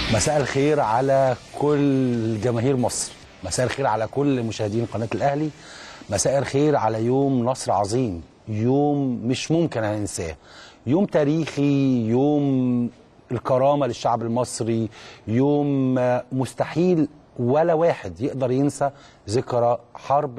مساء الخير على كل جماهير مصر مساء الخير على كل مشاهدين قناة الأهلي مساء الخير على يوم نصر عظيم يوم مش ممكن هننساه يوم تاريخي يوم الكرامة للشعب المصري يوم مستحيل ولا واحد يقدر ينسى ذكرى حرب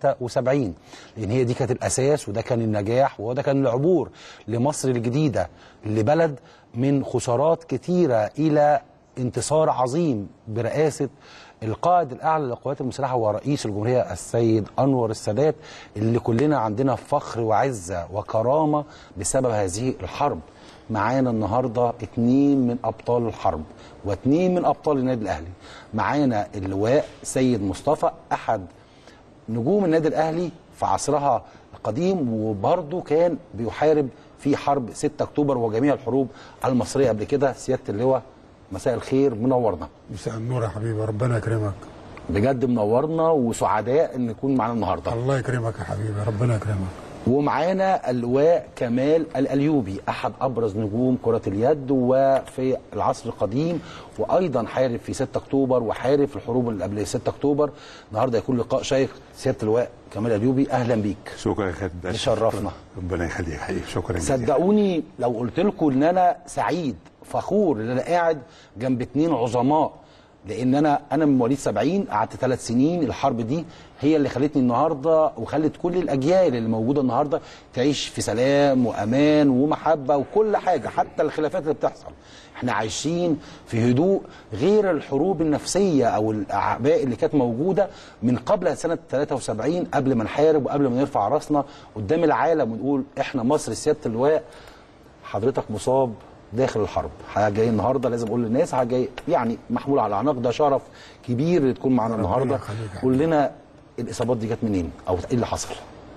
73 لان هي دي كانت الاساس وده كان النجاح وده كان العبور لمصر الجديده لبلد من خسارات كتيره الى انتصار عظيم برئاسه القائد الاعلى للقوات المسلحه ورئيس الجمهوريه السيد انور السادات اللي كلنا عندنا فخر وعزه وكرامه بسبب هذه الحرب معانا النهارده اتنين من ابطال الحرب واتنين من ابطال النادي الاهلي معانا اللواء سيد مصطفى احد نجوم النادي الاهلي في عصرها القديم وبرضه كان بيحارب في حرب 6 اكتوبر وجميع الحروب المصريه قبل كده سياده اللواء مساء الخير منورنا مساء النور يا حبيبي ربنا يكرمك بجد منورنا وسعداء ان نكون معانا النهارده الله يكرمك يا حبيبي ربنا يكرمك ومعانا اللواء كمال الأليوبي أحد أبرز نجوم كرة اليد وفي العصر القديم وأيضا حارب في 6 أكتوبر وحارب في الحروب اللي قبل 6 أكتوبر النهارده يكون لقاء شيق سيادة اللواء كمال الأليوبي أهلا بيك شكرا يا خالد باشا تشرفنا. ربنا يخليك حقيقي شكرا جزيلا صدقوني لو قلت لكم ان انا سعيد فخور ان انا قاعد جنب اتنين عظماء لان انا انا من مواليد 70 قعدت ثلاث سنين الحرب دي هي اللي خلتني النهارده وخلت كل الاجيال اللي موجوده النهارده تعيش في سلام وامان ومحبه وكل حاجه حتى الخلافات اللي بتحصل احنا عايشين في هدوء غير الحروب النفسيه او الاعباء اللي كانت موجوده من قبل سنه 73 قبل ما نحارب وقبل ما نرفع راسنا قدام العالم ونقول احنا مصر سياده اللواء حضرتك مصاب داخل الحرب حاجه جاي النهارده لازم اقول للناس حاجه جاي يعني محمول على الاعناق ده شرف كبير اللي تكون معانا النهارده يخليك يا قول لنا الاصابات دي جت منين او ايه اللي حصل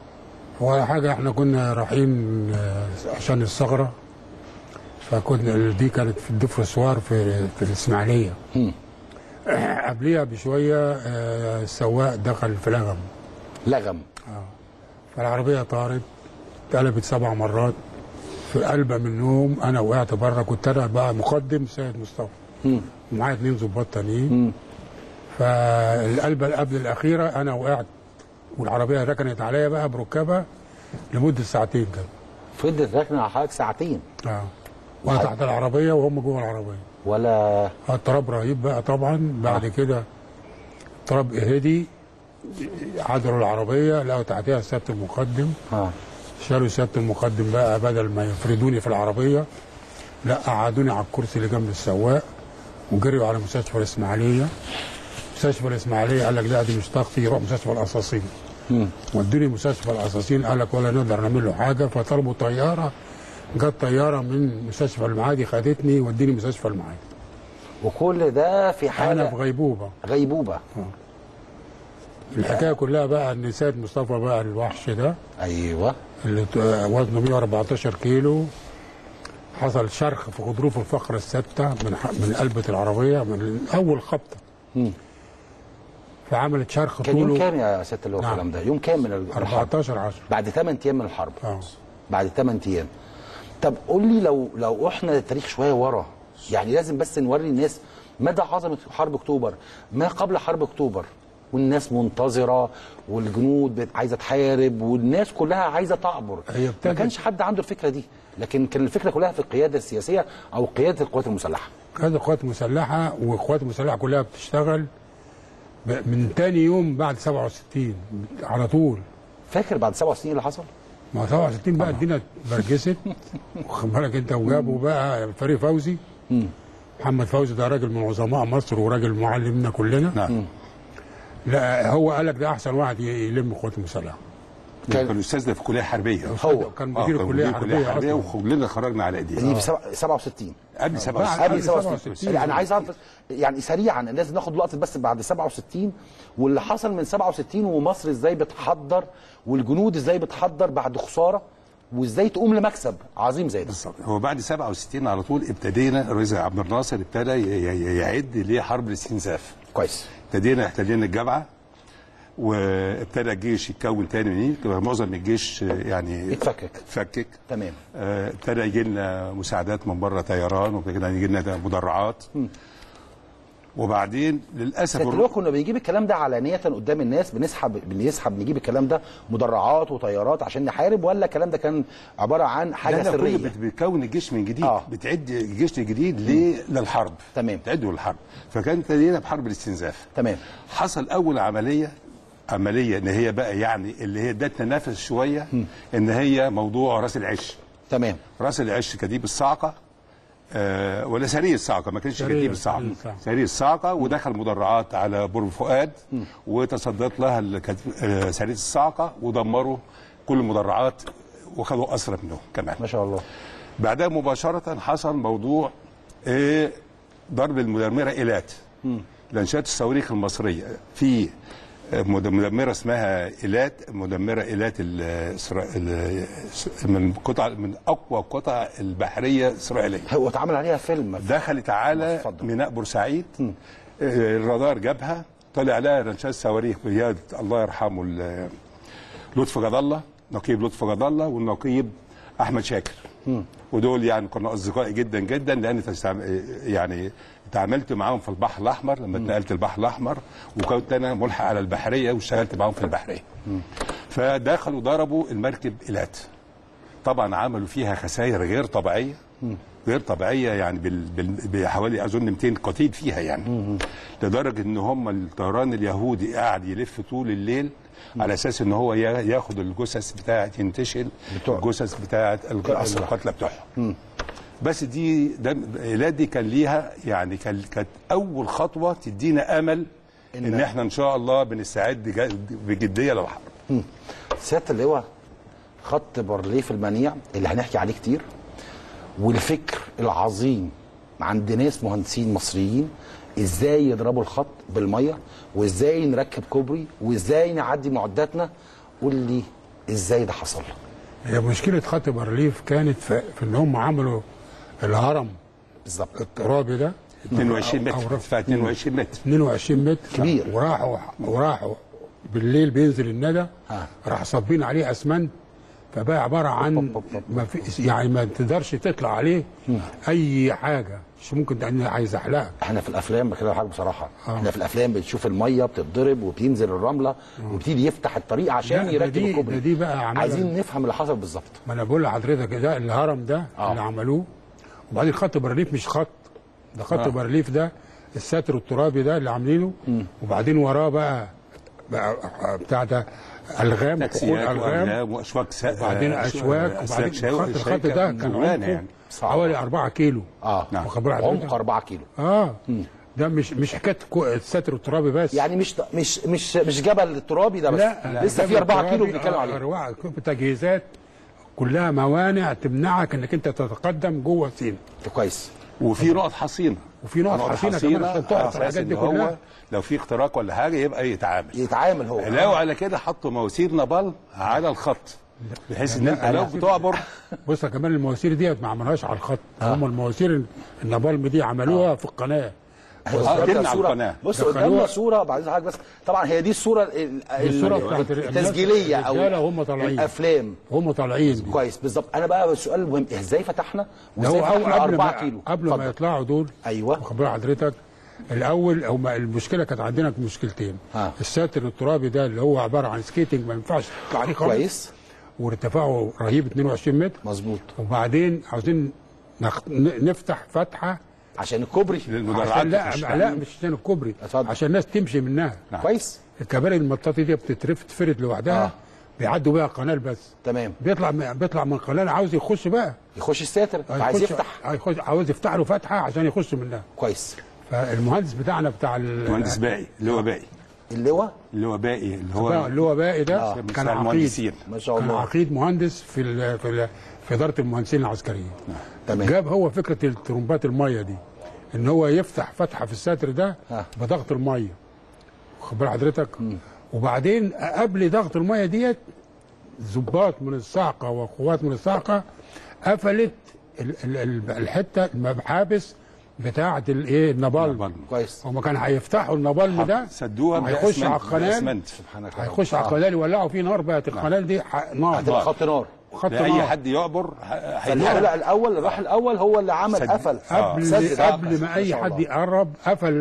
هو حاجة احنا كنا رايحين آه، عشان الثغرة فكنا دي كانت في الدفر سوار في في الإسماعيلية مم. قبليها بشوية آه، السواق دخل في لغم لغم فالعربية طارت اتقلبت سبع مرات في قلبة منهم أنا وقعت بره كنت أنا بقى مقدم سيد مصطفى مم. ومعايا اتنين ظباط تانيين مم. فالقلبة اللي قبل الأخيرة أنا وقعت والعربية ركنت عليا بقى بركابها لمدة ساعتين كده فضلت راكنه على حضرتك ساعتين اه وانا تحت العربية وهم جوه العربية ولا التراب رهيب بقى طبعا بعد كده التراب هدي عدلوا العربية لقوا تحتها سيادة المقدم اه شالوا سيادة المقدم بقى بدل ما يفردوني في العربية لا قعدوني على الكرسي اللي جنب السواق وجريوا على مستشفى الإسماعيلية مستشفى الإسماعيلية قال لك لا دي مش طاقتي يروح مستشفى القصاصين مم. ودوني مستشفى القصاصين قال لك ولا نقدر نعمل له حاجة فطلبوا طيارة جت طيارة من مستشفى المعادي خدتني وديني مستشفى المعادي وكل ده في أنا في حاله غيبوبة غيبوبه الحكاية كلها بقى إن سيد مصطفى بقى الوحش ده ايوه اللي ت- وزنه 114 كيلو حصل شرخ في غضروف الفقرة الثابتة من ح- من قلبة العربية من أول خبطة مم. فعملت شرخ كان يوم طوله كام يا سياده اللواء نعم. الكلام ده يوم كام من الحرب 14 10 بعد 8 ايام من الحرب اه بعد 8 ايام طب قول لي لو لو احنا التاريخ شويه ورا يعني لازم بس نوري الناس مدى عظمه حرب اكتوبر ما قبل حرب اكتوبر والناس منتظره والجنود بت- عايزه تحارب والناس كلها عايزه تعبر هي ما ابتدت- كانش حد عنده الفكره دي لكن كان الفكره كلها في القياده السياسيه او قياده القوات المسلحه كانت قوات مسلحة والقوات المسلحة كلها بتشتغل ب- من تاني يوم بعد 67 على طول فاكر بعد 67 اللي حصل ما 67 بقى الدنيا برجست واخد بالك انت وجابوا بقى فريق فوزي مم. محمد فوزي ده راجل من عظماء مصر وراجل معلمنا كلنا نعم لا هو قال لك ده احسن واحد ي- يلم القوات المسلحه كان كان استاذنا في كليه حربيه هو كان آه، مدير كان الكليه مدير كليه الحربيه حربيه أصلاً. وكلنا خرجنا على دي ايديه في سبعة- 67 قبل بعد- 67 قبل قبل 67 67. لا انا عايز اعرف يعني سريعا لازم ناخد لقطه بس بعد 67 واللي حصل من 67 ومصر ازاي بتحضر والجنود ازاي بتحضر بعد خساره وازاي تقوم لمكسب عظيم زي ده بالظبط هو بعد 67 على طول ابتدينا الرئيس عبد الناصر ابتدى ي- ي- يعد لحرب الاستنزاف كويس ابتدينا احتلينا الجبهه وابتدى الجيش يتكون تاني من إيه؟ معظم الجيش يعني اتفكك اتفكك تمام آه، ابتدى يجي لنا مساعدات من بره طيران وابتدى يجي لنا مدرعات وبعدين للاسف سيادة الر- اللواء كنا بنجيب الكلام ده علانية قدام الناس بنسحب بنسحب نجيب الكلام ده مدرعات وطيارات عشان نحارب ولا الكلام ده كان عبارة عن حاجة لا لا كل سرية بت- بتكون الجيش من جديد آه. آه. بتعد الجيش الجديد ليه للحرب تمام. تعده للحرب فكان ابتدينا بحرب الاستنزاف تمام حصل اول عمليه عمليه ان هي بقى يعني اللي هي ادتنا نفس شويه ان هي موضوع راس العش تمام راس العش كديب الصاعقه آه ولا سري الصاعقه ما كانش سرية- كديب الصاعقه سرية الصاعقة. سري الصاعقه ودخل مدرعات على بور فؤاد وتصدت لها الكت- آه، سريه الصاعقه ودمروا كل المدرعات وخدوا اسرى منهم كمان ما شاء الله بعدها مباشرة حصل موضوع إيه ضرب المدمرة إيلات لانشات الصواريخ المصرية في مد- مدمرة اسمها إيلات مدمرة إيلات ال- إسرا- ال- من قطع من أقوى القطع البحرية الإسرائيلية هو اتعمل عليها فيلم دخلت على اتفضل. ميناء بورسعيد آه، الرادار جابها طلع لها رنشات صواريخ بيد الله يرحمه ال- لطفي جد الله نقيب لطفي جد الله والنقيب احمد شاكر ودول يعني كنا اصدقائي جدا جدا لان تستعم- يعني تعاملت معاهم في البحر الاحمر لما اتنقلت البحر الاحمر وكنت انا ملحق على البحريه واشتغلت معاهم في البحريه فدخلوا ضربوا المركب ايلات طبعا عملوا فيها خسائر غير طبيعيه غير طبيعيه يعني بال... بال... بحوالي اظن 200 قتيل فيها يعني لدرجه ان هم الطيران اليهودي قاعد يلف طول الليل على اساس ان هو يا- ياخد الجثث بتاعه ينتشل بتوع- الجثث بتاعه الق- الأسرى. القتلى بتوعهم بس دي ده ايلات دي كان ليها يعني كان كانت اول خطوه تدينا امل ان, إن- إن احنا ان شاء الله بنستعد جا- بجديه للحرب سيادة اللواء خط بارليف المنيع اللي هنحكي عليه كتير والفكر العظيم عند ناس مهندسين مصريين ازاي يضربوا الخط بالميه وازاي نركب كوبري وازاي نعدي معداتنا قول لي ازاي ده حصل هي مشكله خط بارليف كانت في, في ان هم عملوا الهرم بالظبط الترابي ده 22 أو- أو متر رف- ارتفاع 22 متر 22 متر كبير. وراحوا وراحوا بالليل بينزل الندى آه. راح صابين عليه اسمنت فبقى عباره عن ما في يعني ما تقدرش تطلع عليه اي حاجه مش ممكن تعني عايز احلقك احنا في الافلام بكده حاجه بصراحه آه. احنا في الافلام بنشوف الميه بتتضرب وبتنزل الرمله وبيبتدي يفتح الطريق عشان لا، ده يركب دي- الكوبري ده دي بقى عملها- عايزين نفهم اللي حصل بالظبط ما انا بقول لحضرتك ده الهرم ده آه. اللي عملوه وبعدين خط بارليف مش خط ده خط آه. بارليف ده الستر الترابي ده اللي عاملينه وبعدين وراه بقى, بقى بتاع ده الغام وكحول تاكسيات الغام واغلام واشواك سا... وبعدين آه، اشواك أسلاك وبعدين شاو- خط الخط شايكة ده كان شغلانة عمقه يعني صعب. حوالي 4 كيلو اه نعم. واخد بال عمق حضرتك؟ 4 كيلو اه ده مش مش حكايه كو- الستر الترابي بس يعني مش مش مش مش جبل الترابي ده بس لا لسه في 4 كيلو بنتكلم عليه عليه تجهيزات كلها موانع تمنعك انك انت تتقدم جوه سينا كويس وفي نقط حصينه وفي نقط نقط حصينة كمان عشان تعرف على أساس الحاجات دي إن هو كلها. لو في اختراق ولا حاجه يبقى يتعامل يتعامل هو لو على كده حطوا مواسير نابال على الخط بحيث ان انت لو بتعبر بص كمان المواسير ديت ما عملوهاش على الخط هم المواسير النابالم دي عملوها في القناه قدامنا تمنع صورة القناة. بص دخلوها. قدامنا صورة بعد حضرتك بس طبعا هي دي الصورة ال- دي الصورة ال- بتاعت التسجيلية او الرجالة وهم طالعين. الافلام هم طالعين كويس بالظبط انا بقى السؤال المهم ازاي فتحنا ده هو وازاي أو فتحنا قبل 4 ما كيلو قبل ما اتفضل. يطلعوا دول ايوه واخد بال حضرتك الاول هم المشكله كانت عندنا مشكلتين ها. الساتر الترابي ده اللي هو عباره عن سكيتنج ما ينفعش تطلع عليه خالص كويس وارتفاعه رهيب 22 متر مظبوط وبعدين عاوزين نخ... ن- نفتح فتحه عشان الكوبري للمدرعات عشان لا تخش. لا مش عشان الكوبري اتفضل. عشان الناس تمشي منها نعم. كويس الكباري المطاطي دي بتترف تفرد لوحدها آه. بيعدوا بيها قناه بس تمام بيطلع من بيطلع من قناه عاوز يخش بقى يخش الساتر عايز هيخش- يفتح هيخش عاوز يفتح له فتحه عشان يخش منها كويس فالمهندس بتاعنا بتاع ال- مهندس باقي اللي هو باقي اللواء اللي هو باقي اللي بقى هو اللي هو باقي ده آه. كان بتاع عقيد المهندسين. ما شاء كان الله عقيد مهندس في ال في ال في اداره المهندسين العسكريين تمام جاب هو فكره الترمبات الميه دي ان هو يفتح فتحه في الساتر ده آه. بضغط الميه واخد بال حضرتك وبعدين قبل ضغط الميه ديت ضباط من الصاعقه وقوات من الصاعقه قفلت ال- ال- ال- الحته المحابس بتاعه الايه النابالم نابالم. كويس هم كانوا هيفتحوا النابالم ده سدوها هيخش بأسمنت- على القناه بأسمنت. سبحانك يا رب. هيخش على القناه يولعوا فيه نار بقت القناه دي ح- نار هتبقى خط نار خط لاي نار حد يعبر ه- فاللي هيلاقي طلع الاول اللي راح الاول هو اللي عمل سد- قفل آه. قبل سد. قبل ما ما اي شاء حد الله. يقرب قفل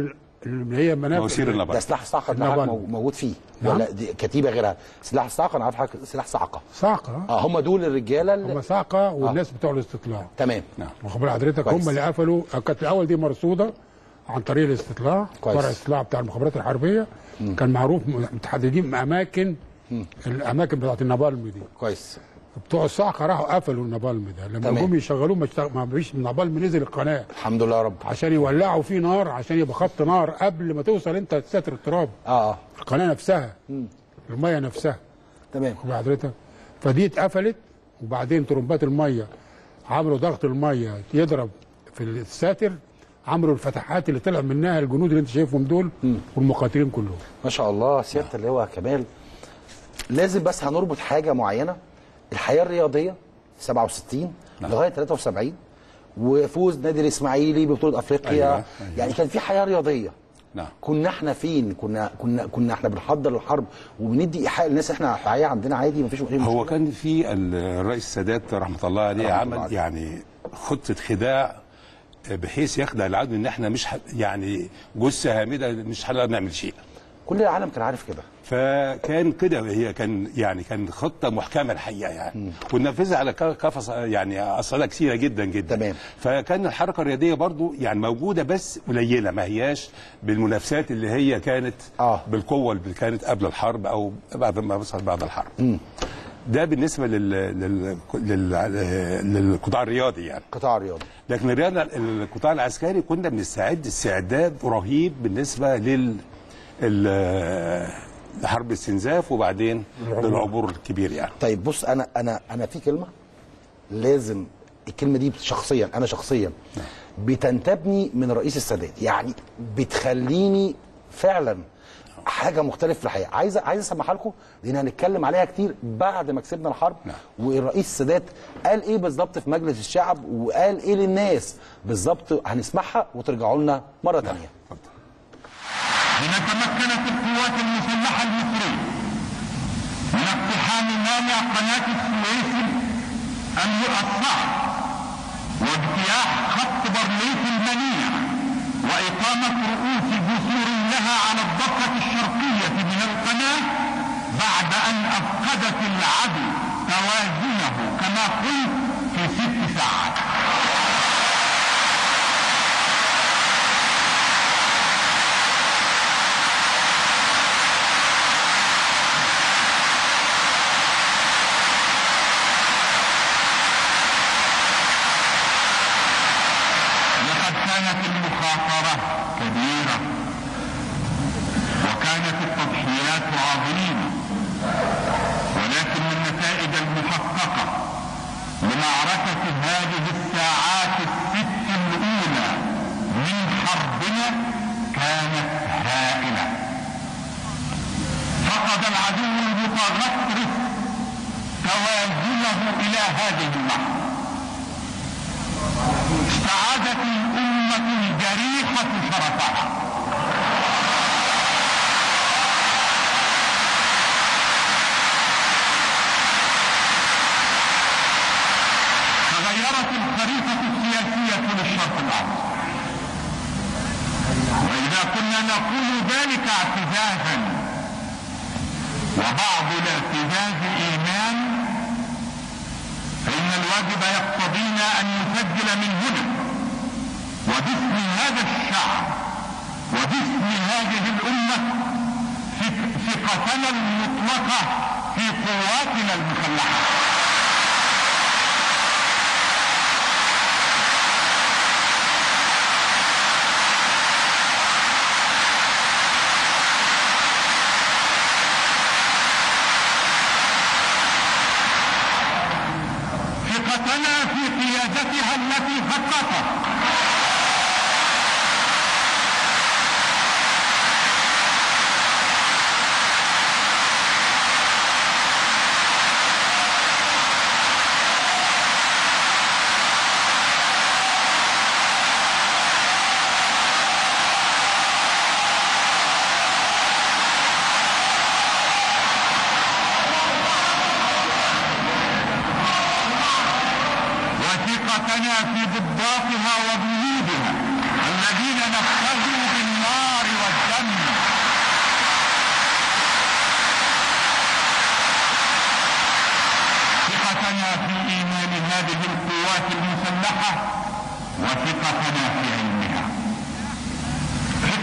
اللي هي منافذ مواسير النبض ده سلاح الصاعقه ده حضرتك النبل. مو- موجود فيه نعم. ولا دي كتيبه غيرها سلاح الصاعقه انا عارف حضرتك سلاح صاعقه صاعقه اه هم دول الرجاله اللي هم صاعقه والناس بتوع الاستطلاع تمام نعم واخد بال حضرتك كويس. هم اللي قفلوا كانت الاول دي مرصوده عن طريق الاستطلاع كويس. فرع الاستطلاع بتاع المخابرات الحربيه كان معروف متحددين اماكن الاماكن بتاعت النبالم دي كويس بتوع الصاعقه راحوا قفلوا النبالم ده لما تمام. جم يشغلوه ما اشتغل- ما فيش النبالم نزل القناه الحمد لله يا رب عشان يولعوا فيه نار عشان يبقى خط نار قبل ما توصل انت تستر التراب اه اه القناه نفسها الميه نفسها تمام واخد بال حضرتك فدي اتقفلت وبعدين ترمبات الميه عملوا ضغط الميه يضرب في الساتر عملوا الفتحات اللي طلع منها الجنود اللي انت شايفهم دول والمقاتلين كلهم ما شاء الله سياده اللواء كمال لازم بس هنربط حاجه معينه الحياه الرياضيه 67 لغايه 73 وفوز نادي الاسماعيلي ببطوله افريقيا أيوة، أيوة. يعني كان في حياه رياضيه نعم كنا احنا فين كنا كنا كنا احنا بنحضر الحرب وبندي ايحاء للناس احنا حياه عندنا عادي مفيش مشكله هو كان في الرئيس السادات رحمه الله عليه رحمة الله عمل عليه. يعني خطه خداع بحيث يخدع العدو ان احنا مش ح... يعني جثه هامده مش هنقدر نعمل شيء كل العالم كان عارف كده فكان كده هي كان يعني كان خطه محكمه الحقيقه يعني ونفذها على ك- كافه يعني اصعده كثيره جدا جدا تمام. فكان الحركه الرياضيه برضو يعني موجوده بس قليله ما هياش بالمنافسات اللي هي كانت آه. بالقوه اللي كانت قبل الحرب او بعد ما وصل بعد الحرب ده بالنسبه لل... لل... لل... للقطاع الرياضي يعني قطاع الرياضي لكن الرياضه القطاع العسكري كنا بنستعد استعداد رهيب بالنسبه لل ال- لحرب الاستنزاف وبعدين للعبور الكبير يعني طيب بص انا انا انا في كلمه لازم الكلمه دي شخصيا انا شخصيا بتنتابني من رئيس السادات يعني بتخليني فعلا حاجه مختلفه في الحياه عايز عايز اسمعها لكم لان هنتكلم عليها كتير بعد ما كسبنا الحرب نعم. والرئيس السادات قال ايه بالظبط في مجلس الشعب وقال ايه للناس بالظبط هنسمعها وترجعوا لنا مره ثانيه اتفضل حين تمكنت القوات المسلحة المصرية من اقتحام مانع قناة السويس الصعب واجتياح خط برليف المنيع وإقامة رؤوس جسور لها على الضفة الشرقية من القناة بعد أن أفقدت العدو توازنه كما قلت في ست ساعات لقد كانت المخاطرة كبيرة وكانت التضحيات عظيمة ولكن النتائج المحققة لمعركة هذه الساعات الست الأولى من حربنا كانت هائلة فقد العدو المتغطرس توازنه إلى هذه اللحظة استعادت الأمة الجريحة شرفها تغيرت الخريطة السياسية للشرق الأوسط وإذا كنا نقول ذلك اعتزازا وبعض الاعتزاز إيمان فإن الواجب يقتضينا أن نسجل من هنا وباسم هذا الشعب وباسم هذه الأمة ثق- ثقتنا المطلقة في قواتنا المسلحة ثقتنا في قيادتها التي خططت وثقتنا في ضباطها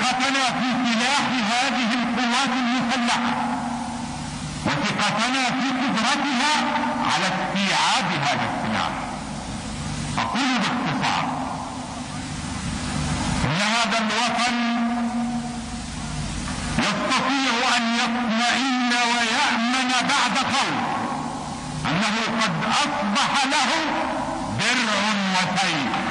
ثقتنا في سلاح هذه القوات المسلحة وثقتنا في قدرتها على استيعاب هذا السلاح أقول باختصار إن هذا الوطن يستطيع أن يطمئن ويأمن بعد خوف أنه قد أصبح له درع وسيف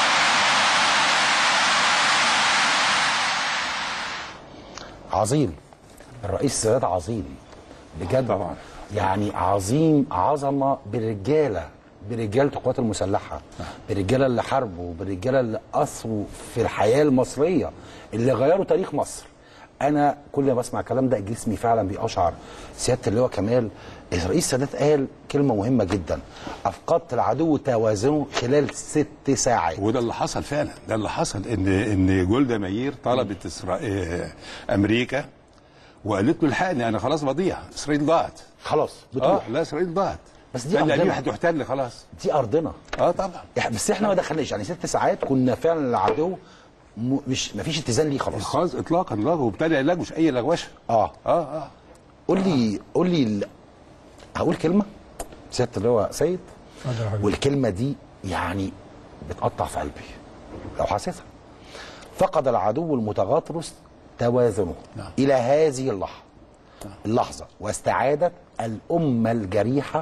عظيم الرئيس السادات عظيم بجد طبعا. يعني عظيم عظمه بالرجاله برجاله القوات المسلحه بالرجاله اللي حاربوا بالرجاله اللي اثروا في الحياه المصريه اللي غيروا تاريخ مصر انا كل ما بسمع الكلام ده جسمي فعلا بيقشعر سياده اللواء كمال الرئيس السادات قال كلمه مهمه جدا افقدت العدو توازنه خلال ست ساعات وده اللي حصل فعلا ده اللي حصل ان ان جولدا ماير طلبت اسرائيل امريكا وقالت له الحقني انا خلاص بضيع اسرائيل ضاعت خلاص اه بتروح لا اسرائيل ضاعت بس دي قال لي أرضنا. هتحتل خلاص دي ارضنا اه طبعا يعني بس احنا ما دخلناش يعني ست ساعات كنا فعلا العدو م- مش ما فيش اتزان ليه خلاص خلاص اطلاقا لا وابتدى علاج مش اي لغوشه اه اه اه قول لي قول لي ال- هقول كلمه سياده اللواء سيد اتفضل يا حبيبي. والكلمه دي يعني بتقطع في قلبي لو حاسسها فقد العدو المتغطرس توازنه نعم. الى هذه اللحظه اللحظه واستعادت الامه الجريحه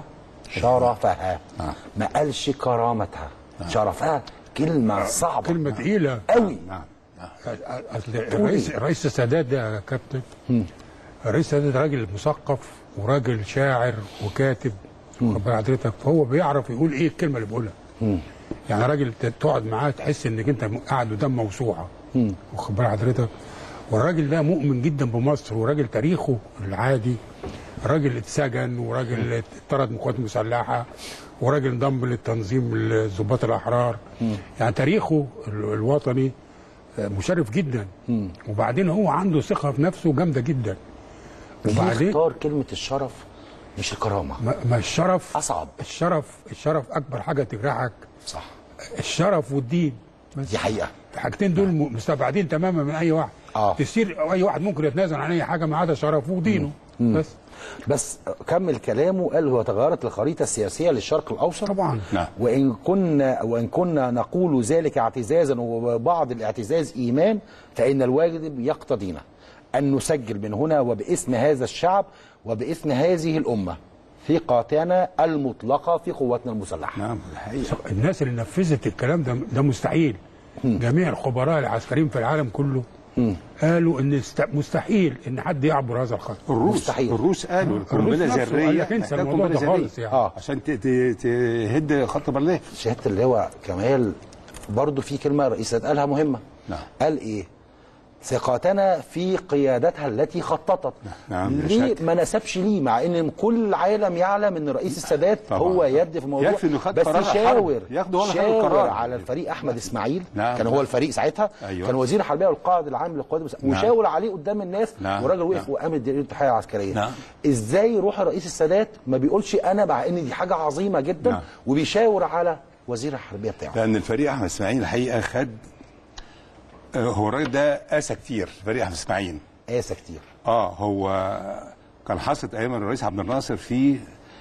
شرفها نعم. ما قالش كرامتها شرفها كلمه صعبه كلمه تقيله قوي نعم نعم اصل الرئيس الرئيس السادات ده يا كابتن الرئيس السادات راجل مثقف وراجل شاعر وكاتب واخد بال حضرتك فهو بيعرف يقول ايه الكلمه اللي بيقولها يعني راجل ت- تقعد معاه تحس انك انت قاعد قدام موسوعه واخد بال حضرتك والراجل ده مؤمن جدا بمصر وراجل تاريخه العادي راجل اتسجن وراجل اتطرد من قوات مسلحه وراجل انضم للتنظيم الضباط الاحرار يعني تاريخه ال- الوطني مشرف جدا وبعدين هو عنده ثقه في نفسه جامده جدا ليه وبعدين اختار كلمه الشرف مش الكرامه ما ما الشرف أصعب. الشرف الشرف اكبر حاجه تجرحك صح الشرف والدين بس دي حقيقه الحاجتين دول م- مستبعدين تماما من اي واحد آه. تصير اي واحد ممكن يتنازل عن اي حاجه ما عدا شرفه ودينه بس بس كمل كلامه قال هو تغيرت الخريطه السياسيه للشرق الاوسط طبعا نعم وان كنا وان كنا نقول ذلك اعتزازا وبعض الاعتزاز ايمان فان الواجب يقتضينا ان نسجل من هنا وباسم هذا الشعب وباسم هذه الامه ثقتنا المطلقه في قواتنا المسلحه نعم الحقيقه الناس اللي نفذت الكلام ده ده مستحيل جميع الخبراء العسكريين في العالم كله قالوا ان است- مستحيل ان حد يعبر هذا الخط الروس مستحيل. الروس قالوا القنبله الروس نفسه قال ذريه لك انسى محتاج الموضوع قنبله ده خالص ذريه يعني. اه عشان ت- ت- تهد خط برلين شهاده اللواء كمال برضو في كلمه رئيس قالها مهمه نعم. قال ايه ثقتنا في قيادتها التي خططت نعم، لا ليه شك. ما نسبش ليه مع ان كل العالم يعلم ان رئيس السادات طبعا. هو يد في الموضوع يكفي إنه خد بس قرار شاور حرب. ياخده ولا خد شاور القرار. على الفريق احمد اسماعيل نعم. كان هو الفريق ساعتها أيوة. كان وزير الحربيه والقائد العام للقوات المسلحه نعم. وشاور عليه قدام الناس نعم. والراجل وقف نعم. وقام ادى له التحيه العسكريه نعم. ازاي يروح الرئيس السادات ما بيقولش انا مع ان دي حاجه عظيمه جدا نعم. وبيشاور على وزير الحربيه بتاعه لان الفريق احمد اسماعيل الحقيقه خد آه، هو الراجل ده قاسى كتير فريق احمد اسماعيل قاسى كتير اه هو كان حصلت ايام الرئيس عبد الناصر في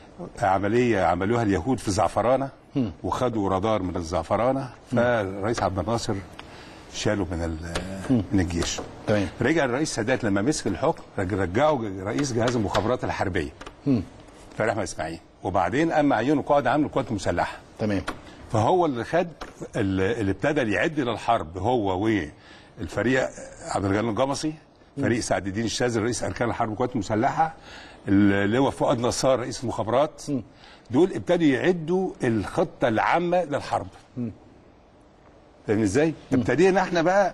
عمليه عملوها اليهود في الزعفرانه وخدوا رادار من الزعفرانه فالرئيس عبد الناصر شاله من ال- من الجيش تمام رجع الرئيس سادات لما مسك الحكم رج- رجعه رئيس جهاز المخابرات الحربيه فريق احمد اسماعيل وبعدين قام عينه قائد عام للقوات المسلحه تمام فهو اللي خد اللي اللي ابتدى يعد للحرب هو والفريق عبد الغني الجمصي فريق سعد الدين الشاذلي رئيس اركان الحرب والقوات المسلحه اللي هو فؤاد نصار رئيس المخابرات دول ابتدوا يعدوا الخطه العامه للحرب فاهم ازاي؟ ابتدينا احنا بقى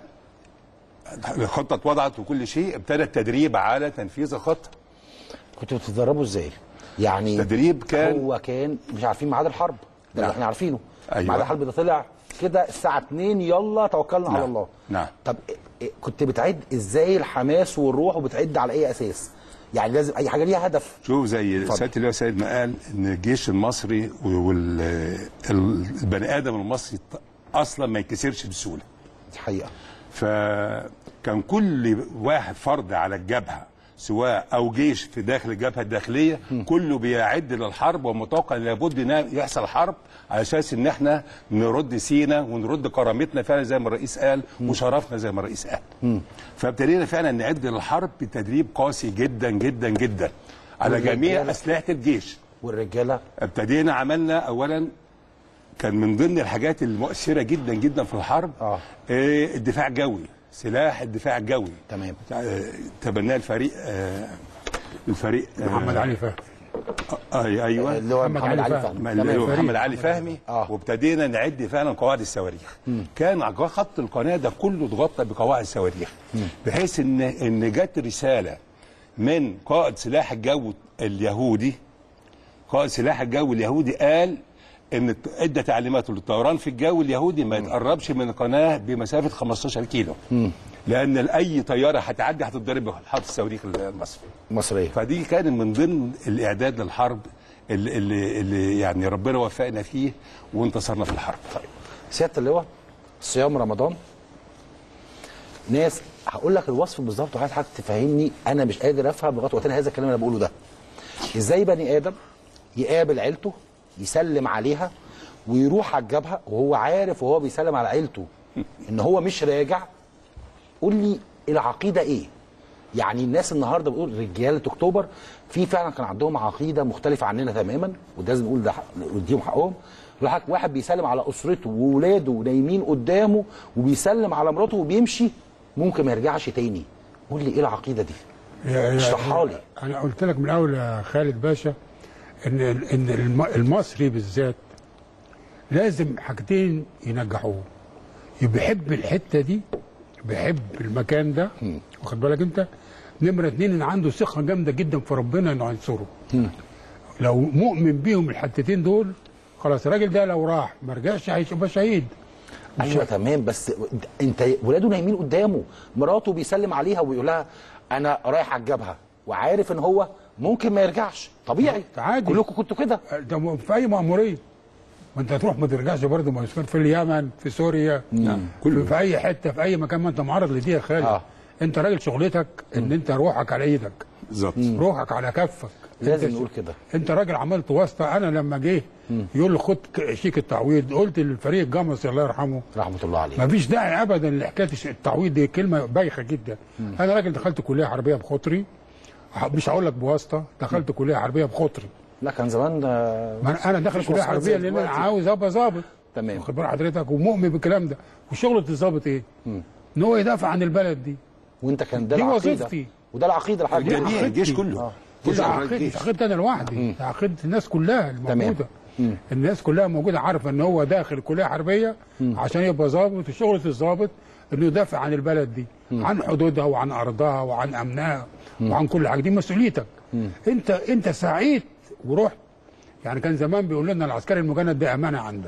الخطه اتوضعت وكل شيء ابتدى التدريب على تنفيذ الخطه كنتوا بتتدربوا ازاي؟ يعني تدريب كان هو كان مش عارفين ميعاد الحرب ده اللي نعم. احنا عارفينه أيوة. ميعاد الحرب ده طلع كده الساعه 2 يلا توكلنا على نعم. الله نعم. طب إيه- إيه- كنت بتعد ازاي الحماس والروح وبتعد على اي اساس؟ يعني لازم اي حاجه ليها هدف شوف زي اتفضل. سياده اللواء سيد ما قال ان الجيش المصري والبني ادم المصري اصلا ما ينكسرش بسهوله دي حقيقه فكان كل واحد فرد على الجبهه سواء او جيش في داخل الجبهه الداخليه كله بيعد للحرب ومتوقع ان لابد ان يحصل حرب على اساس ان احنا نرد سينا ونرد كرامتنا فعلا زي ما الرئيس قال وشرفنا زي ما الرئيس قال فابتدينا فعلا نعد للحرب بتدريب قاسي جدا جدا جدا على جميع والرجالة- اسلحه الجيش والرجاله ابتدينا عملنا اولا كان من ضمن الحاجات المؤثره جدا جدا في الحرب آه. آه الدفاع الجوي سلاح الدفاع الجوي تمام آه، تبناه الفريق آه الفريق آه محمد علي فهمي آه ايوه اللي هو محمد محمد علي علي فهمي. فهمي اللي هو فريق. محمد علي فهمي آه. وابتدينا نعد فعلا قواعد الصواريخ كان على خط القناه ده كله اتغطى بقواعد الصواريخ بحيث ان ان جت رساله من قائد سلاح الجو اليهودي قائد سلاح الجو اليهودي قال ان ادى تعليمات للطيران في الجو اليهودي ما يتقربش من القناه بمسافه 15 كيلو لان اي طياره هتعدي هتتضرب بحط الصواريخ المصري مصريه فدي كان من ضمن الاعداد للحرب اللي, اللي, اللي يعني ربنا وفقنا فيه وانتصرنا في الحرب طيب سياده اللواء صيام رمضان ناس هقول لك الوصف بالظبط وعايز حضرتك تفهمني انا مش قادر افهم لغايه وقتنا هذا الكلام اللي انا بقوله ده ازاي بني ادم يقابل عيلته يسلم عليها ويروح على الجبهه وهو عارف وهو بيسلم على عيلته ان هو مش راجع قول لي العقيده ايه يعني الناس النهارده بتقول رجاله اكتوبر في فعلا كان عندهم عقيده مختلفه عننا تماما وده لازم نقول ده حق- نديهم حقهم يقول لك واحد بيسلم على اسرته وولاده نايمين قدامه وبيسلم على مراته وبيمشي ممكن ما يرجعش تاني قول لي ايه العقيده دي يا- يا- اشرحها لي. انا قلت لك من الاول يا خالد باشا ان ان الم- المصري بالذات لازم حاجتين ينجحوه بيحب الحته دي بيحب المكان ده واخد بالك انت نمره اتنين ان عنده ثقه جامده جدا في ربنا انه هينصره لو مؤمن بيهم الحتتين دول خلاص الراجل ده لو راح ما رجعش هيبقى شهيد مش ايوه تمام بس انت ولاده نايمين قدامه مراته بيسلم عليها وبيقول لها انا رايح على الجبهه وعارف ان هو ممكن ما يرجعش طبيعي عادي. كلكم كنتوا كده ده م- في اي مأمورية ما انت تروح ما ترجعش برضه ما يسكن في اليمن في سوريا في, في اي حته في اي مكان ما انت معرض لدي يا خالد آه. انت راجل شغلتك ان انت روحك على ايدك بالظبط روحك على كفك لازم انت نقول كده. انت راجل عملت واسطه انا لما جه يقول لي خد ك- شيك التعويض قلت للفريق الجمصي الله يرحمه رحمه الله عليه ما فيش داعي ابدا لحكايه الش- التعويض دي كلمه بايخه جدا انا راجل دخلت كليه حربيه بخطري ح- مش هقول لك بواسطه دخلت كليه حربيه بخطري لا كان زمان آه، ما أنا- انا داخل مفيش كليه وسائل حربيه زي لان انا دلوقتي. عاوز ابقى ظابط تمام. واخد بال حضرتك ومؤمن بالكلام ده وشغله الظابط ايه؟ ان هو يدافع عن البلد دي وانت كان ده دي العقيده وظيفتي. وده العقيده الحاجه الجميع عقيدتي. الجيش كله كل مش أفراد عقيدتي الجيش. مش عقيدتي انا لوحدي ده عقيده الناس كلها الموجوده تمام. الناس كلها موجوده عارفه ان هو داخل كليه حربيه عشان يبقى ظابط وشغله الظابط انه يدافع عن البلد دي عن حدودها وعن ارضها وعن امنها وعن كل حاجه دي مسؤوليتك انت انت سعيت ورحت يعني كان زمان بيقول لنا العسكري المجند ده امانه عندك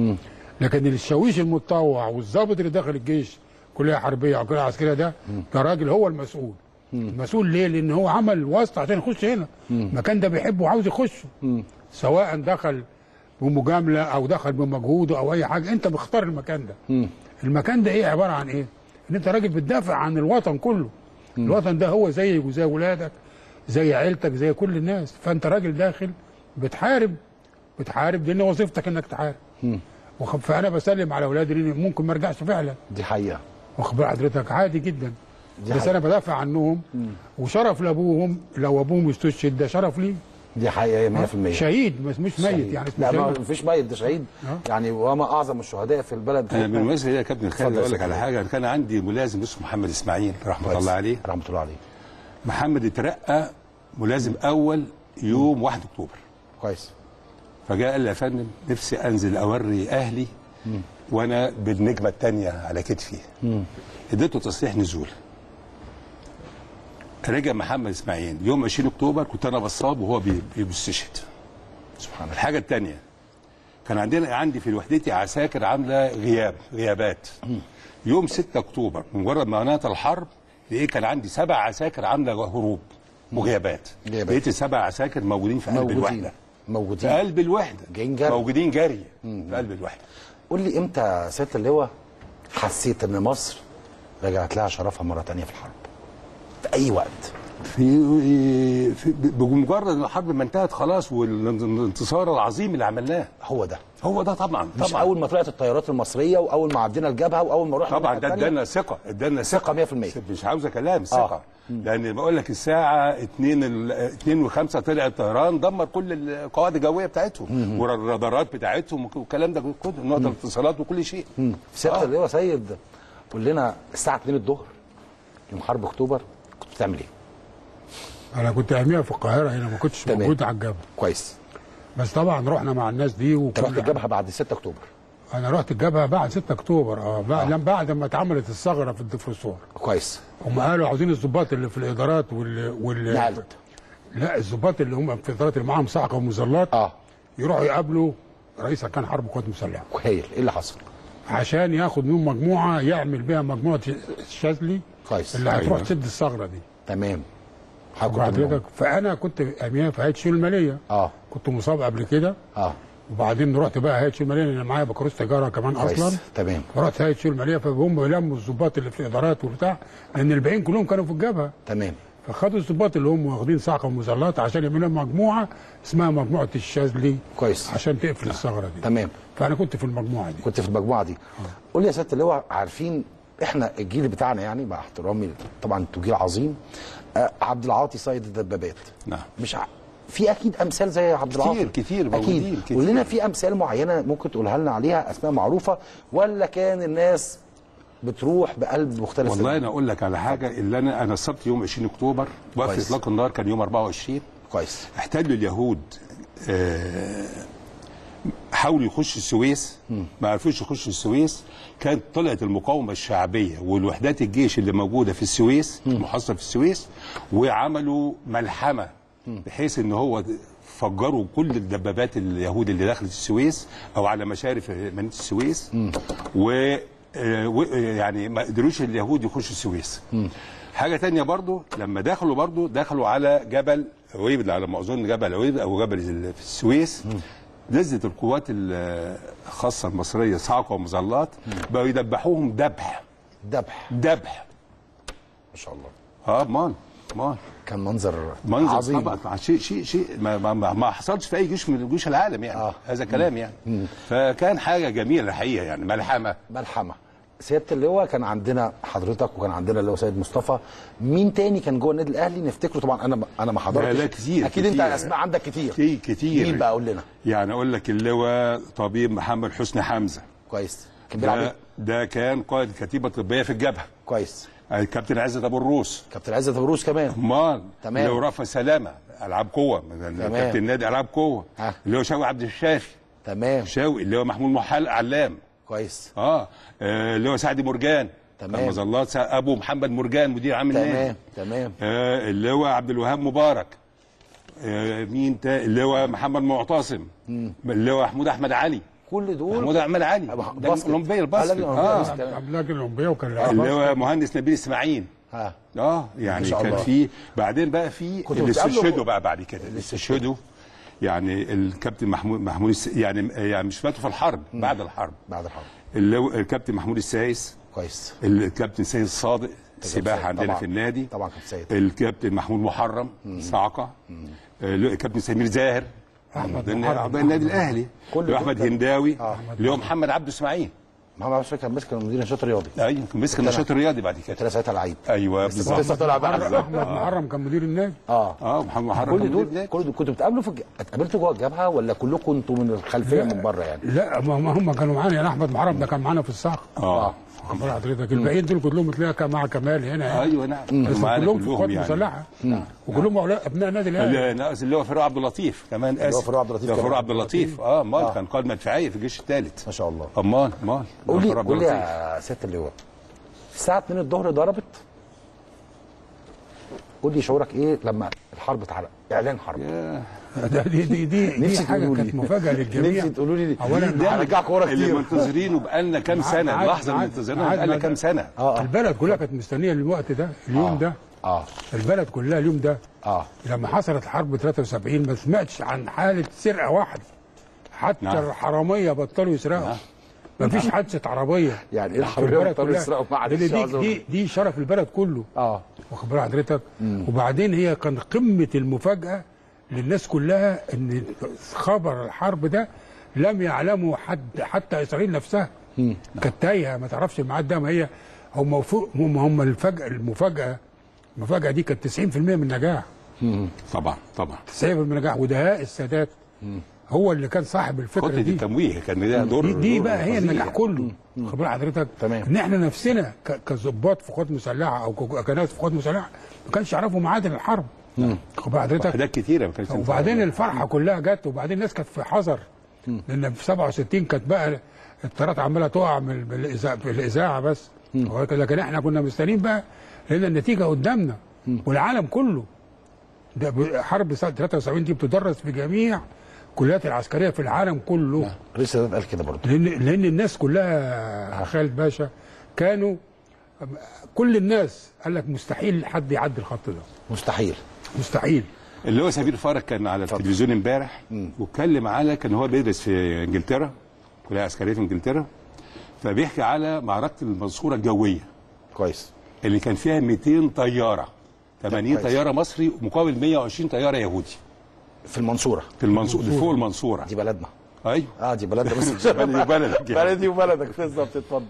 لكن الشاويش المتطوع والظابط اللي داخل الجيش كليه حربيه او كليه عسكريه ده ده راجل هو المسؤول المسؤول ليه؟ لان هو عمل واسطه عشان يخش هنا المكان ده بيحبه وعاوز يخشه سواء دخل بمجامله او دخل بمجهوده او اي حاجه انت بتختار المكان ده المكان ده ايه عباره عن ايه؟ ان انت راجل بتدافع عن الوطن كله الوطن ده هو زيك وزي ولادك زي عيلتك زي كل الناس فانت راجل داخل بتحارب بتحارب لان وظيفتك انك تحارب وخ- فانا بسلم على اولادي لان ممكن ما ارجعش فعلا دي حقيقه واخد بال حضرتك عادي جدا دي بس حقيقة. انا بدافع عنهم وشرف لابوهم لو ابوهم استشهد ده شرف ليه دي حقيقه 100% شهيد بس مش ميت يعني اسمه لا ما شهيد. فيش ميت ده شهيد آه. يعني وما اعظم الشهداء في البلد انا بتاعتنا. بالمناسبه دي يا كابتن خالد اتفضل يا اقول لك سيدي. على حاجه كان عندي ملازم اسمه محمد اسماعيل رحمه كويس. الله عليه رحمه الله عليه محمد اترقى ملازم اول يوم 1 اكتوبر كويس فجاء قال لي يا فندم نفسي انزل اوري اهلي وانا بالنجمه الثانيه على كتفي اديته تصريح نزول رجع محمد اسماعيل يوم 20 اكتوبر كنت انا بصاب وهو بي- بيستشهد سبحان الله الحاجه الثانيه كان عندنا عندي في وحدتي عساكر عامله غياب غيابات يوم 6 اكتوبر مجرد ما نهت الحرب لقيت كان عندي سبع عساكر عامله هروب وغيابات غيابات. لقيت السبع عساكر موجودين في قلب موجودين الوحده في موجودين قلب الوحده جايين جري. موجودين جري في قلب الوحده قول لي امتى يا سياده اللواء حسيت ان مصر رجعت لها شرفها مره تانية في الحرب في اي وقت في, في بمجرد ان الحرب ما انتهت خلاص والانتصار العظيم اللي عملناه هو ده هو ده طبعا مش طبعا اول ما طلعت الطيارات المصريه واول ما عدينا الجبهه واول ما رحنا طبعا الناحية ده التانية. ادانا ثقه ادانا ثقة 100%. مش عاوزه كلام ثقه آه. لان بقول لك الساعه 2 ال 2 و5 طلع الطيران دمر كل القواعد الجويه بتاعتهم والرادارات بتاعتهم والكلام ده كله نقطه الاتصالات وكل شيء في سياده آه. اللواء سيد قول لنا الساعه 2 الظهر يوم حرب اكتوبر كنت بتعمل ايه؟ انا كنت اياميها في القاهره هنا ما كنتش تمام. موجود على الجبهه كويس بس طبعا رحنا مع الناس دي انت رحت وكل الجبهه بعد 6 اكتوبر انا رحت الجبهه بعد 6 اكتوبر اه بعد لما بعد ما اتعملت الثغره في الدفرسور كويس هم قالوا عاوزين الضباط اللي في الادارات وال وال نقلت لا الضباط اللي هم في الادارات اللي معاهم صعقه ومظلات اه يروحوا يقابلوا رئيس اركان حرب القوات المسلحه هايل ايه اللي حصل؟ عشان ياخد منهم مجموعه يعمل بيها مجموعه الشاذلي كويس اللي هتروح أيوة. تسد الثغره دي تمام حضرتك وبعد كنت منهم. كده فانا كنت اياميها في هيئه الشؤون الماليه اه كنت مصاب قبل كده اه وبعدين رحت بقى هيئه الشؤون الماليه لان معايا بكالوريوس تجاره كمان كويس اصلا تمام فرحت هيئه الشؤون الماليه فهم لموا الضباط اللي في الادارات وبتاع لان الباقيين كلهم كانوا في الجبهه تمام فخدوا الضباط اللي هم واخدين صعقه ومظلات عشان يعملوا مجموعه اسمها مجموعه الشاذلي كويس عشان تقفل الثغره دي تمام فانا كنت في المجموعه دي كنت في المجموعه دي قول لي يا سياده اللواء عارفين احنا الجيل بتاعنا يعني مع احترامي طبعا انتوا جيل عظيم آه عبد العاطي صيد الدبابات نعم. مش ع... في اكيد امثال زي عبد كتير- العاطي كتير اكيد موجودين، كتير. قول لنا في امثال معينه ممكن تقولها لنا عليها اسماء معروفه ولا كان الناس بتروح بقلب مختلف والله انا اقول لك على حاجه اللي انا انا السبت يوم 20 اكتوبر وقف كويس. اطلاق النار كان يوم 24 كويس احتلوا اليهود آه، حاولوا يخشوا السويس ما عرفوش يخشوا السويس كانت طلعت المقاومه الشعبيه والوحدات الجيش اللي موجوده في السويس محاصره في السويس وعملوا ملحمه بحيث ان هو فجروا كل الدبابات اليهود اللي دخلت السويس او على مشارف مدينه السويس و آه، و- آه، يعني ما قدروش اليهود يخشوا السويس حاجه تانية برضو لما دخلوا برضو دخلوا على جبل عويبد على ما اظن جبل عويبد او جبل ال- في السويس نزلت القوات ال- الخاصه المصريه صعقه ومظلات بقوا يدبحوهم ذبح ذبح ذبح ما شاء الله اه مان مان كان منظر, منظر عظيم طبعا شيء شيء شيء ما, ما, ما, ما حصلش في اي جيش من جيوش العالم يعني آه. آه. هذا كلام يعني فكان حاجه جميله الحقيقه يعني ملحمه ملحمه سياده اللواء كان عندنا حضرتك وكان عندنا اللواء سيد مصطفى مين تاني كان جوه النادي الاهلي نفتكره طبعا انا انا ما حضرتش لا، لا، كتير، اكيد انت كتير. اسماء عندك كتير كتير كتير مين بقى قول لنا يعني اقول لك اللواء طبيب محمد حسني حمزه كويس كان بيلعب ده, ايه ده كان قائد كتيبه طبيه في الجبهه كويس الكابتن عزت ابو الروس كابتن عزت ابو روس كمان امال تمام. اللي هو رافع سلامه العاب قوه كابتن النادي العاب قوه ها. اللي هو شوقي عبد الشافي تمام شوقي اللي هو محمود محل علام كويس اه آه، اللي هو سعدي مرجان تمام. كان مظلات سع- ابو محمد مرجان مدير عام النادي تمام تمام آه اللي هو عبد الوهاب مبارك آه مين تا اللي هو محمد معتصم اللي هو محمود احمد علي كل دول محمود احمد علي أبو- ده باسكت. الاولمبيه آه، لا، الباسكت الأولمبية اه باسكت. قبل لجنه الاولمبيه وكان اللي لعيب هو مهندس نبيل اسماعيل ها اه يعني ما شاء كان الله. في بعدين بقى في كنتوا اللي بتقابلوا- استشهدوا بقى بعد كده اللي استشهدوا يعني الكابتن محمود محمود الس... يعني يعني مش ماتوا في الحرب بعد الحرب بعد الحرب اللي هو الكابتن محمود السايس كويس الكابتن سيد صادق سباحه سيد، عندنا طبعاً. في النادي طبعا كابتن سيد الكابتن محمود محرم صعقه الكابتن سمير زاهر أحمد ده محرم. اعضاء النادي الاهلي كل اللي هو دول احمد كان- هنداوي آه. اللي هو محمد عبده اسماعيل محمد عبد الشافي كان ماسك مدير النشاط الرياضي ايوه كان مسك كنت أنا- النشاط الرياضي بعد كنت انا كده ساعتها لعيب ايوه بس بالظبط لسه طالع بقى احمد محرم كان مدير النادي اه اه محمد محرم كل كان دول مدير كل دول كنتوا بتقابلوا في الج... اتقابلتوا جوه الجبهه ولا كلكم انتوا من الخلفيه من بره يعني لا ما ما هم كانوا معانا يعني احمد محرم ده كان معانا في الصعق اه واخد بال حضرتك الباقيين دول كلهم تلاقيها مع كمال هنا يعني. ايوه نعم بس معانا كلهم في القوات يعني. المسلحه وكلهم أولاد ابناء النادي الاهلي اللي ناقص اللي هو فاروق عبد اللطيف كمان اسف هو فاروق عبد اللطيف اللي هو كمان. فاروق عبد اللطيف اه امال آه. كان قائد مدفعيه في الجيش الثالث ما شاء الله امال امال قول لي فاروق عبد قول لي اللطيف. يا سياده اللواء الساعه 2 الظهر ضربت قول لي شعورك ايه لما الحرب اتعلق اعلان حرب ده دي دي دي, دي نفسي حاجه تقولوا لي. كانت مفاجاه للجميع نفسي تقولوا لي اولا ده هرجعك ورا اللي كتير منتظرينه بقالنا كام معاد- سنه معاد- اللحظه اللي معاد- منتظرينها معاد- بقالنا معاد- كام سنه اه اه البلد كلها كانت مستنيه الوقت ده اليوم ده اه البلد كلها اليوم ده اه لما حصلت الحرب 73 ما سمعتش عن حاله سرقه واحده حتى نعم. الحراميه بطلوا يسرقوا نعم. ما فيش حادثه عربيه يعني ايه في الحراميه البلد بطلوا كلها. يسرقوا معلش لأن دي, اعذرني. دي دي شرف البلد كله اه واخد بال حضرتك وبعدين هي كان قمه المفاجاه للناس كلها ان خبر الحرب ده لم يعلمه حد حتى اسرائيل نفسها كانت تايهه ما تعرفش الميعاد ده ما هي هم فوق هم هم الفجأة المفاجاه المفاجاه دي كانت 90% من النجاح طبعا طبعا 90% من النجاح ودهاء السادات هو اللي كان صاحب الفكره خطه دي التمويه كان ليها دور دي, دي دور بقى هي فظيع. النجاح كله خد بال حضرتك تمام. ان احنا نفسنا ك- كظباط في قوات مسلحه او ك- كناس في قوات مسلحه ما كانش يعرفوا معادن الحرب خد بال حضرتك وحدات كتيره ما كانتش وبعدين الفرحه كلها جت وبعدين الناس كانت في حذر لان في 67 كانت بقى الطيارات عماله تقع من بالإذاعة, بالاذاعه بس لكن احنا كنا مستنيين بقى لان النتيجه قدامنا والعالم كله ده ب- حرب سنه 73 دي بتدرس في جميع الكليات العسكريه في العالم كله رئيس السادات قال كده برضه لان لان الناس كلها خالد باشا كانوا كل الناس قال لك مستحيل حد يعدي الخط ده مستحيل مستحيل اللي هو سمير فرج كان على التلفزيون امبارح واتكلم على كان هو بيدرس في انجلترا كليه عسكريه في انجلترا فبيحكي على معركه المنصوره الجويه كويس اللي كان فيها 200 طياره 80 كويس. طياره مصري مقابل 120 طياره يهودي في المنصوره في المنصوره فوق المنصوره دي بلدنا ايوه اه دي بلدنا بس بلدي وبلدك يعني. بلدي وبلدك بالظبط اتفضل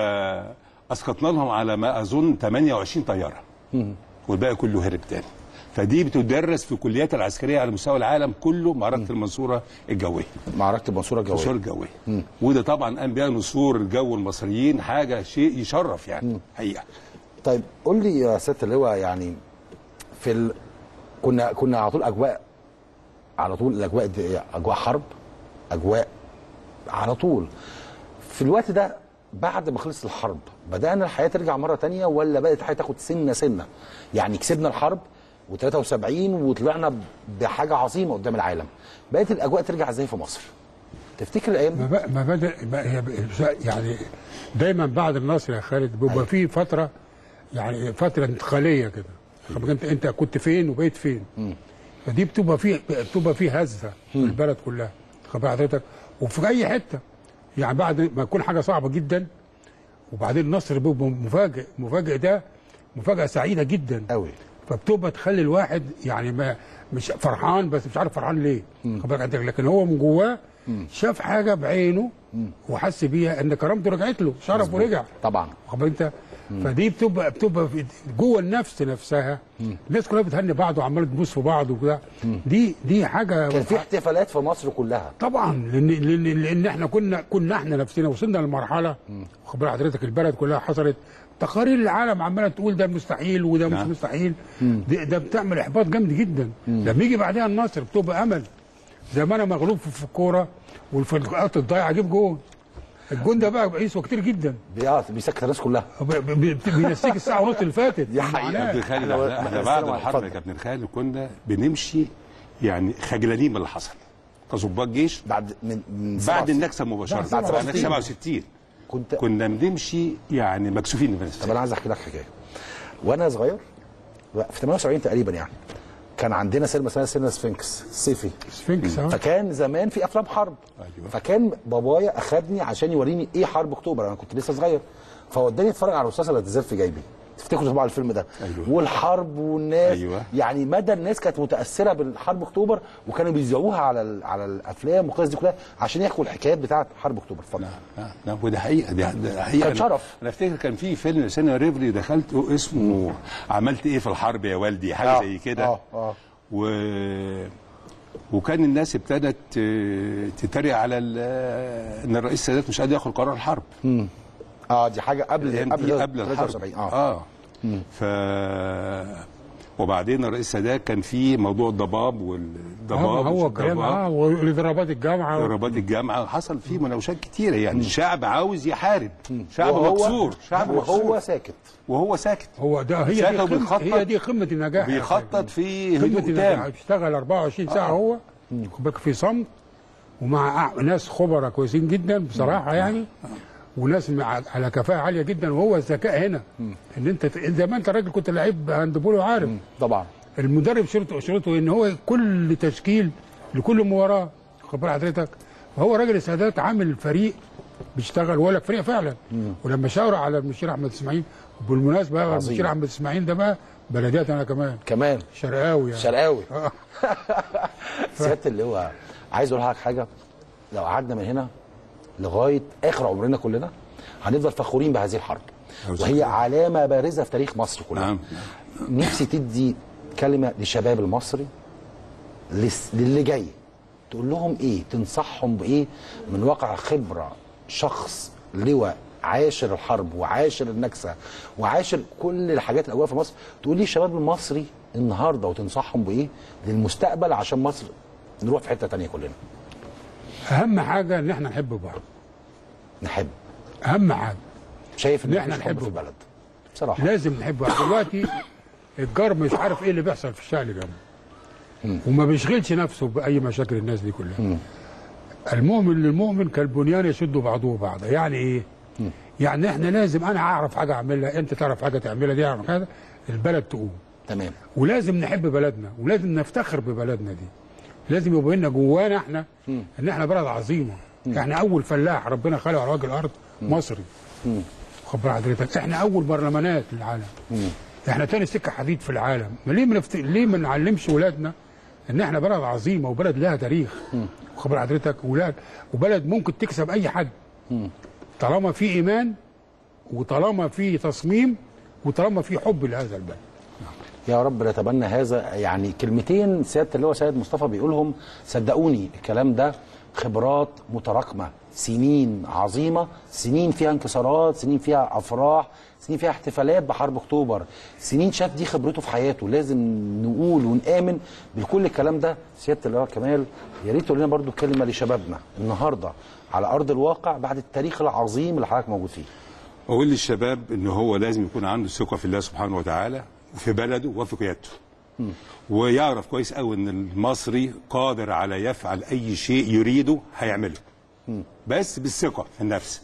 فاسقطنا لهم على ما اظن 28 طياره والباقي كله هرب تاني فدي بتدرس في الكليات العسكريه على مستوى العالم كله معركه المنصوره الجويه معركه المنصوره المنصوره الجويه الجويه وده طبعا قام بها نسور الجو المصريين حاجه شيء يشرف يعني حقيقه طيب قول لي يا سياده اللواء يعني في ال... كنا كنا على طول اجواء على طول الاجواء دي اجواء حرب اجواء على طول في الوقت ده بعد ما خلصت الحرب بدانا الحياه ترجع مره تانية ولا بدات الحياه تاخد سنه سنه يعني كسبنا الحرب و73 وطلعنا بحاجه عظيمه قدام العالم بقت الاجواء ترجع ازاي في مصر تفتكر الايام ما دي بقى ما بدا ما هي ب- يعني دايما بعد النصر يا خالد بيبقى في فتره يعني فتره انتقاليه كده طب انت انت كنت فين وبقيت فين فدي بتبقى في بتبقى في هزه في البلد كلها خد بال حضرتك وفي اي حته يعني بعد ما يكون حاجه صعبه جدا وبعدين النصر بيبقى مفاجئ مفاجئ ده مفاجاه سعيده جدا قوي فبتبقى تخلي الواحد يعني ما مش فرحان بس مش عارف فرحان ليه خد بالك عندك لكن هو من جواه شاف حاجه بعينه وحس بيها ان كرامته رجعت له شرفه رجع طبعا واخد بالك انت فدي بتبقى بتبقى في- جوه النفس نفسها الناس كلها بتهني بعض وعماله تبوس في بعض وكده دي دي حاجه كان في احتفالات في مصر كلها طبعا لان لان لان احنا كنا كنا احنا نفسنا وصلنا لمرحله خد بال حضرتك البلد كلها حصلت تقارير العالم عماله تقول ده مستحيل وده مش نعم. مستحيل ده, ده بتعمل احباط جامد جدا لما يجي بعدها النصر بتبقى امل زي ما انا مغلوب في في الكوره والفرقات الضايعه اجيب جون الجون ده بقى بيسوى كتير جدا بي- اه بيسكت الناس كلها ب- ب- ب- بينسيك الساعه ونص اللي فاتت دي حقيقة. معناه. كابتن خالد إحنا- احنا, إحنا احنا بعد السلام الحرب عليكم. يا كابتن خالد كنا بنمشي يعني خجلانين من اللي حصل كظباط جيش بعد من, من بعد 67. النكسه مباشره بعد بعد 67. 67 كنت كنا بنمشي يعني مكسوفين من طب نفسنا انا عايز احكي لك حكايه وانا صغير في 78 تقريبا يعني كان عندنا سينما اسمها سينما سفنكس صيفي سفنكس اه فكان زمان في افلام حرب أيوة. فكان بابايا اخدني عشان يوريني ايه حرب اكتوبر انا كنت لسه صغير فوداني اتفرج على الرصاصه اللي هتزال في جيبي تفتكروا طبعا الفيلم ده أيوة. والحرب والناس أيوة. يعني مدى الناس كانت متاثره بالحرب اكتوبر وكانوا بيذيعوها على ال- على الافلام والقصص دي كلها عشان يحكوا الحكايات بتاعه حرب اكتوبر اتفضل آه، نعم وده حقيقه ده ده حقيقه كان أنا- شرف. انا افتكر كان في فيلم سينما ريفري دخلته اسمه عملت ايه في الحرب يا والدي حاجه آه، زي كده آه، آه. و وكان الناس ابتدت آه، تتريق على ال- ان الرئيس السادات مش قادر ياخد قرار الحرب اه دي حاجه قبل الأيام دي قبل قبل الحرب 73 اه, اه ف وبعدين الرئيس السادات كان في موضوع الضباب والضباب آه، هو ومش كلام الضباب. اه والاضرابات الجامعه ضربات الجامعه حصل فيه مناوشات كتيره يعني الشعب عاوز يحارب شعب وهو- مكسور شعب وهو مكسور ساكت وهو ساكت هو ده هي دي شكله قمة بيخطط- هي دي قمه النجاح يا بيخطط خالد. في قمه هدوء النجاح تام بيشتغل 24 ساعه هو خد بالك في صمت ومع أع- ناس خبراء كويسين جدا بصراحه يعني وناس مع على كفاءه عاليه جدا وهو الذكاء هنا ان انت ت- زي ما انت راجل كنت لعيب هاندبول وعارف طبعا المدرب شرطه شرطه ان هو كل تشكيل لكل مباراه خد بال حضرتك فهو راجل السادات عامل فريق بيشتغل ولا فريق فعلا ولما شاوروا على المشير احمد اسماعيل بالمناسبه بقى عظيم. المشير احمد اسماعيل ده بقى بلديات انا كمان كمان شرقاوي يعني شرقاوي آه. سياده اللي هو عايز اقول لك حاجه لو قعدنا من هنا لغايه اخر عمرنا كلنا هنفضل فخورين بهذه الحرب وهي علامه بارزه في تاريخ مصر كلها نعم نفسي تدي كلمه للشباب المصري لس- للي جاي تقول لهم ايه تنصحهم بايه من واقع خبره شخص لواء عاشر الحرب وعاشر النكسه وعاشر كل الحاجات الاولى في مصر تقول لي الشباب المصري النهارده وتنصحهم بايه للمستقبل عشان مصر نروح في حته تانية كلنا اهم حاجه ان احنا نحب بعض نحب اهم حاجه شايف ان إن إحنا مفيش حب نحب في البلد بصراحه لازم نحب بعض دلوقتي الجار مش عارف ايه اللي بيحصل في الشارع اللي جنبه وما بيشغلش نفسه باي مشاكل الناس دي كلها المؤمن للمؤمن كالبنيان يشد بعضه بعضا يعني ايه يعني احنا لازم انا اعرف حاجه اعملها انت تعرف حاجه تعملها دي اعرف حاجه البلد تقوم تمام ولازم نحب بلدنا ولازم نفتخر ببلدنا دي لازم يبقى لنا جوانا احنا ان احنا بلد عظيمه احنا اول فلاح ربنا خلقه على وجه الارض مصري خد بال حضرتك احنا اول برلمانات للعالم احنا تاني سكه حديد في العالم ما ليه منفت... ليه ما نعلمش ولادنا ان احنا بلد عظيمه وبلد لها تاريخ خد بال حضرتك ولاد وبلد ممكن تكسب اي حد طالما في ايمان وطالما في تصميم وطالما في حب لهذا البلد يا رب نتبنى هذا يعني كلمتين سياده اللواء سيد مصطفى بيقولهم صدقوني الكلام ده خبرات متراكمه سنين عظيمه سنين فيها انكسارات سنين فيها افراح سنين فيها احتفالات بحرب اكتوبر سنين شاف دي خبرته في حياته لازم نقول ونآمن بكل الكلام ده سياده اللواء كمال يا ريت تقول لنا برضو كلمه لشبابنا النهارده على ارض الواقع بعد التاريخ العظيم اللي حضرتك موجود فيه اقول للشباب ان هو لازم يكون عنده ثقه في الله سبحانه وتعالى وفي بلده وفي قيادته ويعرف كويس قوي ان المصري قادر على يفعل اي شيء يريده هيعمله بس بالثقه في النفس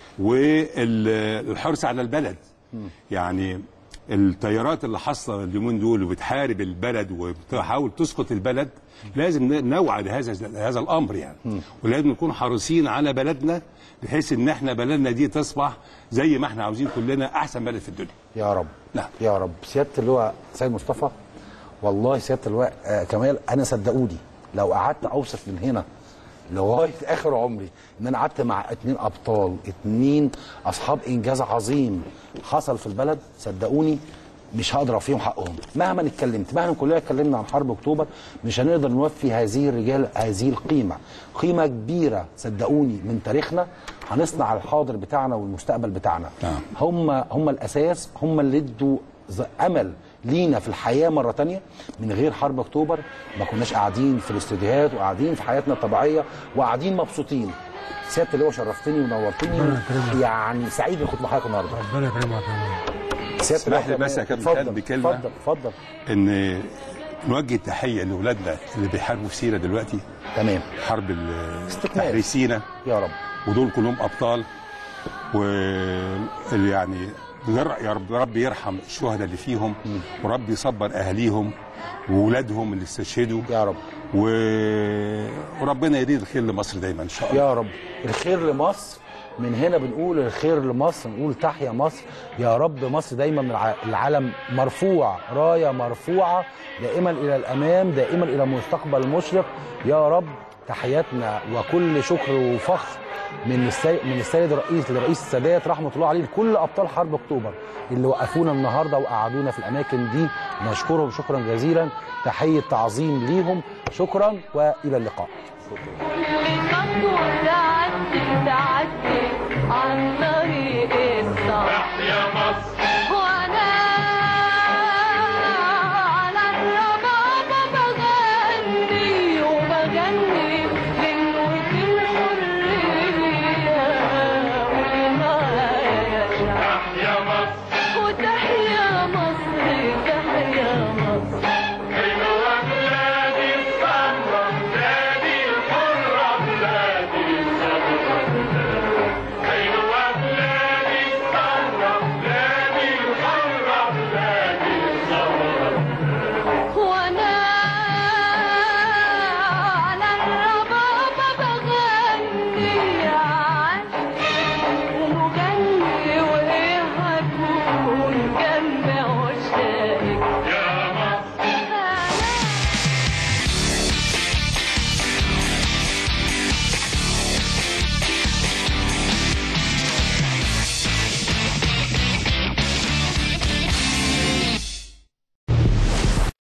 والحرص على البلد يعني التيارات اللي حاصله اليومين دول وبتحارب البلد وبتحاول تسقط البلد لازم نوعى لهذا هذا الامر يعني ولازم نكون حريصين على بلدنا بحيث ان احنا بلدنا دي تصبح زي ما احنا عاوزين كلنا احسن بلد في الدنيا يا رب نعم. يا رب سياده اللواء سيد مصطفى والله سياده اللواء آه كمال انا صدقوني لو قعدت اوصف من هنا لغايه اخر عمري ان انا قعدت مع اتنين ابطال اتنين اصحاب انجاز عظيم حصل في البلد صدقوني مش هقدر اوفيهم حقهم مهما اتكلمت مهما كلنا اتكلمنا عن حرب اكتوبر مش هنقدر نوفي هذه الرجال هذه القيمه قيمه كبيره صدقوني من تاريخنا هنصنع الحاضر بتاعنا والمستقبل بتاعنا نعم. هم هم الاساس هم اللي ادوا ز- امل لينا في الحياه مره تانية من غير حرب اكتوبر ما كناش قاعدين في الاستوديوهات وقاعدين في حياتنا الطبيعيه وقاعدين مبسوطين سياده اللواء شرفتني ونورتني ربنا يكرمك. يعني سعيد اني كنت معاك النهارده ربنا يكرمك يا كمان سياده اسمح اللواء لي بس يا كمان. كابتن اتفضل، بكلمة. اتفضل اتفضل ان نوجه تحيه لاولادنا اللي بيحاربوا في سينا دلوقتي تمام حرب ال- استكمال. تحرير سينا يا رب ودول كلهم ابطال و اللي يعني ير- يا رب رب يرحم الشهداء اللي فيهم ورب يصبر اهاليهم واولادهم اللي استشهدوا يا رب و... وربنا يريد الخير لمصر دايما ان شاء الله يا رب الخير لمصر من هنا بنقول الخير لمصر نقول تحيا مصر يا رب مصر دايما من الع- العالم مرفوع رايه مرفوعه دائما الى الامام دائما الى مستقبل مشرق يا رب تحياتنا وكل شكر وفخر من السيد من السيد الرئيس لرئيس السادات رحمه الله عليه لكل ابطال حرب اكتوبر اللي وقفونا النهارده وقعدونا في الاماكن دي نشكرهم شكرا جزيلا تحيه تعظيم ليهم شكرا والى اللقاء